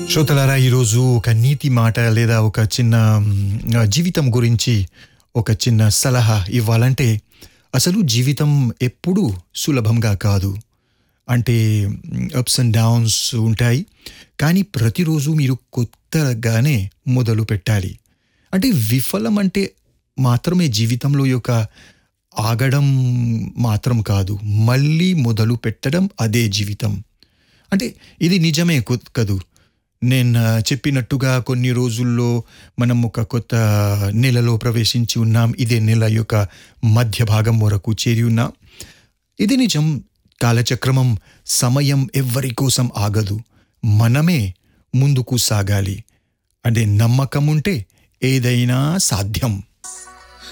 శ్రోతలారా ఈరోజు ఒక నీతి మాట లేదా ఒక చిన్న మ్, జీవితం గురించి ఒక చిన్న సలహా ఇవ్వాలంటే అసలు జీవితం ఎప్పుడూ సులభంగా కాదు అంటే అప్స్ అండ్ డౌన్స్ ఉంటాయి కానీ ప్రతిరోజు మీరు కొత్తగానే మొదలు పెట్టాలి అంటే విఫలం అంటే మాత్రమే జీవితంలో యొక్క ఆగడం మాత్రం కాదు మళ్ళీ మొదలు పెట్టడం అదే జీవితం అంటే ఇది నిజమే కు- కదూ నేను ఆ, చెప్పినట్టుగా కొన్ని రోజుల్లో మనం ఒక కొత్త నెలలో ప్రవేశించి ఉన్నాం ఇదే నెల యొక్క మధ్య భాగం వరకు చేరి ఉన్నాం ఇది నిజం కాలచక్రమం సమయం ఎవ్వరి కోసం ఆగదు మనమే ముందుకు సాగాలి అంటే నమ్మకం ఉంటే ఏదైనా సాధ్యం